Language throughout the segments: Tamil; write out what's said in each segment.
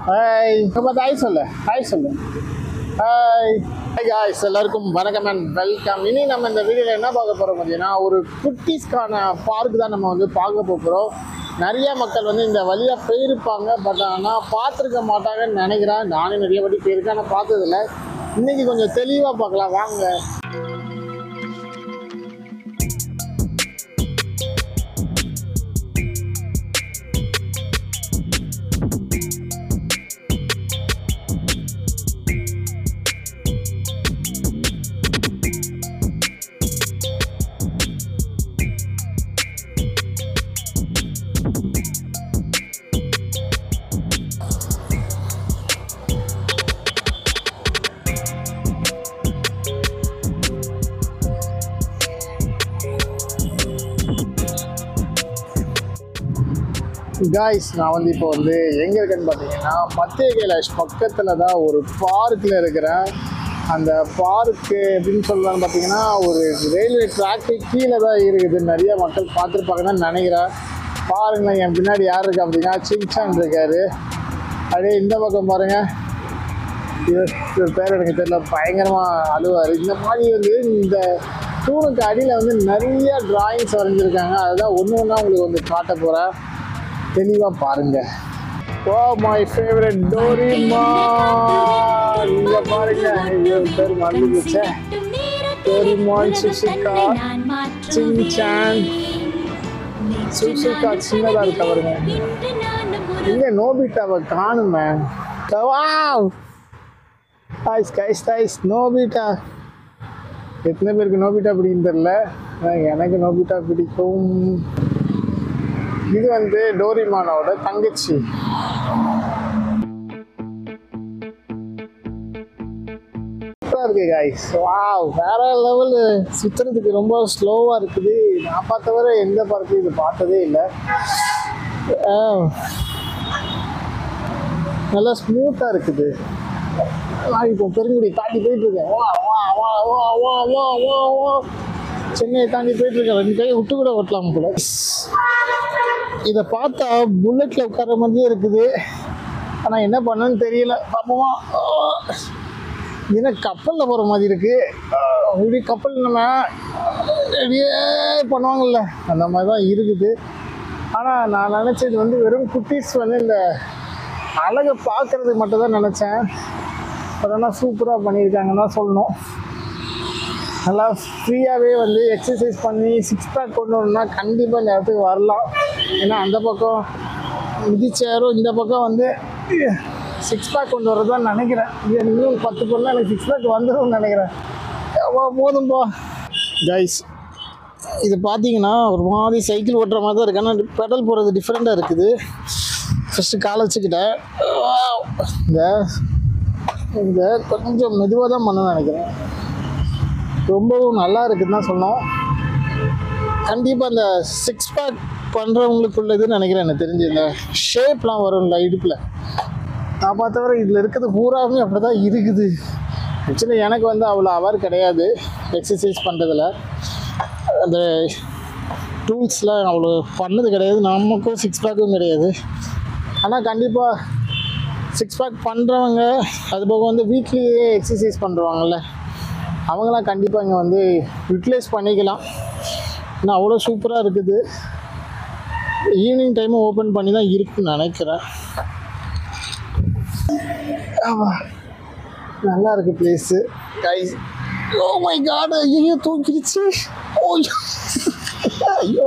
ஹாய் பார்த்து ஹாய் சொல்லு ஹாய் சொல்லு ஹாய் ஹாய் காய்ஸ் எல்லாருக்கும் வணக்கம் அண்ட் வெல்கம் இனி நம்ம இந்த வீடியோவில் என்ன பார்க்க போகிறோம் பார்த்தீங்கன்னா ஒரு குட்டீஸ்க்கான பார்க் தான் நம்ம வந்து பார்க்க போகிறோம் நிறைய மக்கள் வந்து இந்த வழியாக போயிருப்பாங்க பட் ஆனால் பார்த்துருக்க மாட்டாங்கன்னு நினைக்கிறேன் நானும் நிறைய வாட்டி போயிருக்கேன் ஆனால் பார்த்ததில்ல இன்னைக்கு கொஞ்சம் தெளிவாக பார்க்கலாம் வாங்க காய்ஸ் நான் வந்து இப்போ வந்து எங்கே இருக்கேன்னு பார்த்தீங்கன்னா மத்திய கைலாஷ் பக்கத்தில் தான் ஒரு பார்க்கில் இருக்கிறேன் அந்த பார்க்கு எப்படின்னு சொல்லலாம்னு பார்த்தீங்கன்னா ஒரு ரயில்வே ட்ராக்கு கீழே தான் இருக்குது நிறைய மக்கள் பார்த்துருப்பாங்க தான் நினைக்கிறேன் பாருங்களேன் என் பின்னாடி யார் இருக்கா அப்படின்னா சிங்சான் இருக்காரு அப்படியே இந்த பக்கம் பாருங்கள் இது பேர் எனக்கு தெரியல பயங்கரமாக அழுவார் இந்த மாதிரி வந்து இந்த தூணுக்கு அடியில் வந்து நிறைய டிராயிங்ஸ் வரைஞ்சிருக்காங்க அதுதான் ஒன்று ஒன்றா உங்களுக்கு வந்து காட்ட போகிறேன் தெளிவாக பாருங்க ஓ மை ஃபேவரட் டோரிமா இங்க பாருங்க ஐயோ பேர் மறந்து போச்சே டோரிமான் சுஷிகா சின்சான் சுஷிகா சின்னதாக இருக்க பாருங்க இங்க நோபிட்டாவை காணுமே wow ice guys ice Nobita எத்தனை பேருக்கு நோபிட்டா பிடிக்கும் தெரியல ஆனா எனக்கு நோபிட்டா பிடிக்கும் இது வந்து டோரிமானோட தங்கச்சி சூப்பரா இருக்கு கைஸ் வாவ் வேற லெவல் சுத்துறதுக்கு ரொம்ப ஸ்லோவா இருக்குது நான் பார்த்த வரை எந்த பார்க்கும் இது பார்த்ததே இல்லை நல்லா ஸ்மூத்தா இருக்குது நான் இப்போ பெருங்குடி தாண்டி போயிட்டு இருக்கேன் வா வா வா வா வா வா வா வா சென்னையை தாண்டி போயிட்டு இருக்கேன் ரெண்டு கையை விட்டு கூட ஓட்டலாம் போல இதை பார்த்தா புல்லட்டில் உட்கார மாதிரியே இருக்குது ஆனால் என்ன பண்ணணும்னு தெரியல பாப்போமா ஏன்னா கப்பலில் போகிற மாதிரி இருக்கு இப்படி கப்பல் நம்ம அப்படியே பண்ணுவாங்கல்ல அந்த மாதிரி தான் இருக்குது ஆனால் நான் நினச்சது வந்து வெறும் குட்டீஸ் வந்து இந்த அழகை பார்க்கறது மட்டும் தான் நினச்சேன் பட் ஆனால் சூப்பராக பண்ணியிருக்காங்கன்னு தான் சொல்லணும் நல்லா ஃப்ரீயாகவே வந்து எக்ஸசைஸ் பண்ணி சிக்ஸ் பேக் கொண்டு வரணும்னா கண்டிப்பாக இந்த இடத்துக்கு வரலாம் ஏன்னா அந்த பக்கம் மிதிச்சேரும் இந்த பக்கம் வந்து சிக்ஸ் பேக் கொண்டு வரதான் நினைக்கிறேன் இது இன்னும் பத்து பொருள் எனக்கு சிக்ஸ் பேக் வந்துடும்னு நினைக்கிறேன் எவ்வளோ போதும்பா கைஸ் இது பார்த்தீங்கன்னா ஒரு மாதிரி சைக்கிள் ஓட்டுற மாதிரி தான் இருக்கு ஆனால் பெடல் போடுறது டிஃப்ரெண்ட்டாக இருக்குது ஃபஸ்ட்டு காலை வச்சுக்கிட்டேன் இந்த இந்த கொஞ்சம் மெதுவாக தான் பண்ணணும்னு நினைக்கிறேன் ரொம்பவும் நல்லா இருக்குதுன்னு தான் சொன்னோம் கண்டிப்பாக அந்த சிக்ஸ் பேக் பண்ணுறவங்களுக்குள்ளதுன்னு நினைக்கிறேன் எனக்கு தெரிஞ்சு இந்த ஷேப்லாம் வரும்ல இடுப்பில் நான் பார்த்தவரை இதில் இருக்கிறது பூராமே அப்படி தான் இருக்குது ஆக்சுவலி எனக்கு வந்து அவ்வளோ அவர் கிடையாது எக்ஸசைஸ் பண்ணுறதுல அந்த டூல்ஸ்லாம் அவ்வளோ பண்ணது கிடையாது நமக்கும் சிக்ஸ் பேக்கும் கிடையாது ஆனால் கண்டிப்பாக சிக்ஸ் பேக் பண்ணுறவங்க அது போக வந்து வீட்லேயே எக்ஸசைஸ் பண்ணுறவாங்கல்ல அவங்களாம் கண்டிப்பாக இங்கே வந்து யூட்டிலைஸ் பண்ணிக்கலாம் ஏன்னா அவ்வளோ சூப்பராக இருக்குது ஈவினிங் டைமும் ஓப்பன் பண்ணி தான் இருக்குன்னு நினைக்கிறேன் ஆமாம் நல்லா இருக்கு place guys oh my God ஐயோ தூக்கிடுச்சு ஓய்யோ ஐயோ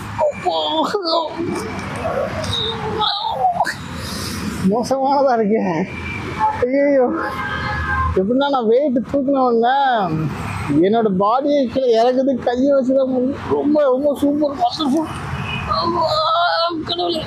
மோசமானதாக இருக்கு ஐயோ எப்படின்னா நான் வெயிட் தூக்கின உடனே என்னோட பாடியை கீழே இறக்குது கையை வச்சு தான் முடியும். ரொம்ப ரொம்ப சூப்பர் வண்டர்ஃபுல் கடவுளே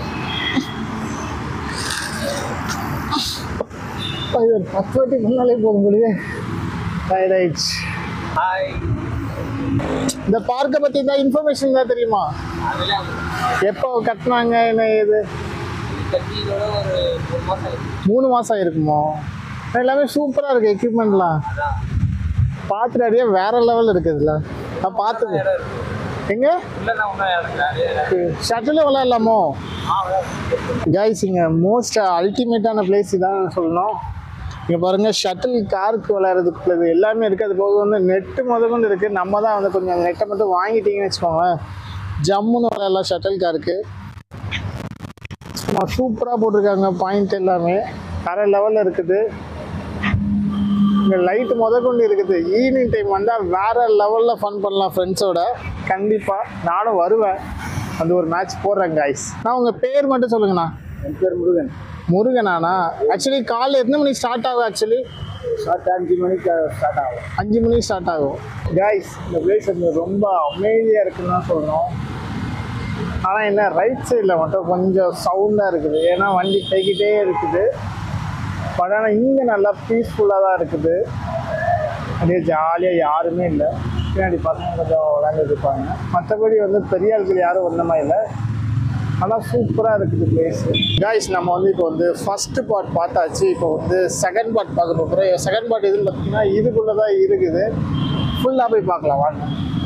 இது ஒரு பத்து வாட்டி முன்னாலே போக முடியுது டயர்ட் ஆயிடுச்சு ஹாய் இந்த பார்க்கை பற்றி தான் இன்ஃபர்மேஷன் தான் தெரியுமா அதெல்லாம் எப்போ கட்டினாங்க என்ன ஏது கட்டியோட ஒரு ஒரு மாதம் ஆயிடுச்சு மூணு மாதம் இருக்குமோ எல்லாமே சூப்பராக இருக்குது எக்யூப்மெண்ட்லாம் அதான் பார்த்துட்டு அப்படியே வேற லெவல் இருக்குதுல்ல நான் பார்த்துக்கு இடம் இருக்கு எங்க உள்ள நான் ஒன்றும் இறங்குறாரு ஷட்டில் விளையாடலாமோ கைஸ் இங்கே மோஸ்ட் அல்டிமேட்டான பிளேஸ் இதான் சொல்லணும் இங்கே பாருங்கள் ஷட்டில் காருக்கு விளையாடுறதுக்குள்ளது எல்லாமே இருக்குது அது போக வந்து நெட்டு முதற்கொண்டு இருக்குது நம்ம தான் வந்து கொஞ்சம் அந்த நெட்டை மட்டும் வாங்கிட்டீங்கன்னு வச்சுக்கோங்களேன் ஜம்முன்னு விளையாடலாம் ஷட்டில் காருக்கு சும்மா சூப்பராக போட்டிருக்காங்க பாயிண்ட் எல்லாமே வேறு லெவலில் இருக்குது இங்கே லைட் முதற்கொண்டு இருக்குது ஈவினிங் டைம் வந்தால் வேறு லெவலில் ஃபன் பண்ணலாம் ஃப்ரெண்ட்ஸோட கண்டிப்பாக நானும் வருவேன் அந்த ஒரு மேட்ச் போடுறேன் காய்ஸ் நான் உங்கள் பேர் மட்டும் சொல்லுங்கண்ணா என் பேர் முருகன் முருகனாண்ணா ஆக்சுவலி காலைல எத்தனை மணிக்கு ஸ்டார்ட் ஆகும் ஆக்சுவலி ஷார்ட் அஞ்சு மணிக்கு ஸ்டார்ட் ஆகும் அஞ்சு மணிக்கு ஸ்டார்ட் ஆகும் காய்ஸ் இந்த பிளேஸ் வந்து ரொம்ப அமைதியாக இருக்குன்னு தான் சொல்கிறோம் ஆனால் என்ன ரைட் சைடில் மட்டும் கொஞ்சம் சவுண்டாக இருக்குது ஏன்னா வண்டி போய்கிட்டே இருக்குது பட் ஆனால் இங்கே நல்லா பீஸ்ஃபுல்லாக தான் இருக்குது அப்படியே ஜாலியாக யாருமே இல்லை பின்னாடி பசங்க கொஞ்சம் விளையாண்டுட்டு இருப்பாங்க மற்றபடி வந்து பெரிய ஆட்கள் யாரும் ஒன்றுமே இல்லை ஆனால் சூப்பராக இருக்குது பிளேஸ் காய்ஸ் நம்ம வந்து இப்போ வந்து ஃபஸ்ட்டு பார்ட் பார்த்தாச்சு இப்போ வந்து செகண்ட் பார்ட் பார்க்க போகிறோம் செகண்ட் பார்ட் எதுன்னு பார்த்தீங்கன்னா இதுக்குள்ளே தான் இருக்குது ஃபுல்லாக போய் பார்க்கலாம் வாங்க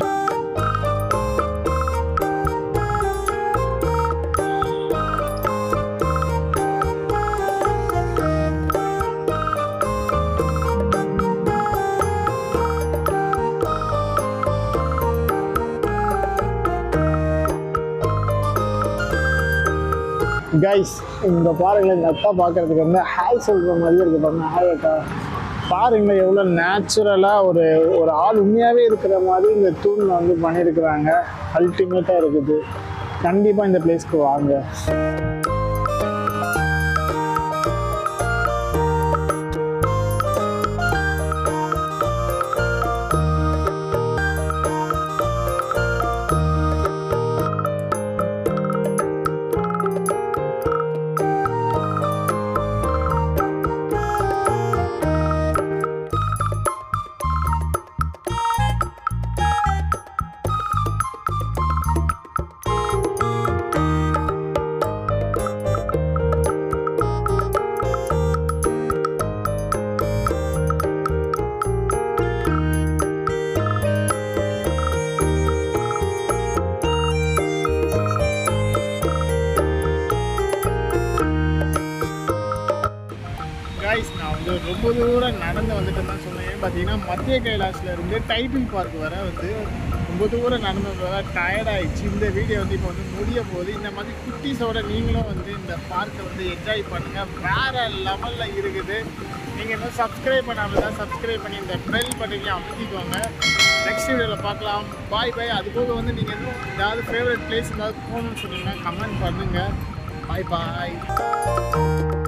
கைஸ் இந்த பாருங்களேன் இந்த அக்கா பார்க்கறதுக்கு வந்து ஹாய் சொல்கிற மாதிரி இருக்கு பாருங்க ஹாய் அக்கா பாருங்களேன் எவ்வளோ நேச்சுரலாக ஒரு ஒரு ஆள் உண்மையாகவே இருக்கிற மாதிரி இந்த தூணில் வந்து பண்ணியிருக்கிறாங்க அல்டிமேட்டாக இருக்குது கண்டிப்பாக இந்த பிளேஸ்க்கு வாங்க காய்ஸ் நான் வந்து ரொம்ப தூரம் நடந்து வந்துட்டு தான் சொன்னேன் பார்த்தீங்கன்னா மத்திய கைலாஸில் இருந்து டைட்டில் பார்க் வர வந்து ரொம்ப தூரம் நடந்து வர டயர்ட் ஆயிடுச்சு இந்த வீடியோ வந்து இப்போ வந்து முடிய போகுது இந்த மாதிரி குட்டீஸோட நீங்களும் வந்து இந்த பார்க்கை வந்து என்ஜாய் பண்ணுங்கள் வேறு லெவலில் இருக்குது நீங்கள் இன்னும் சப்ஸ்கிரைப் பண்ணாமல் தான் சப்ஸ்கிரைப் பண்ணி இந்த பெல் பட்டனையும் அமுத்திக்கோங்க நெக்ஸ்ட் வீடியோவில் பார்க்கலாம் பாய் பாய் அது போக வந்து நீங்கள் இன்னும் ஏதாவது ஃபேவரட் பிளேஸ் ஏதாவது போகணும்னு சொன்னீங்கன்னா கமெண்ட் பண்ணுங்கள் பாய் பாய்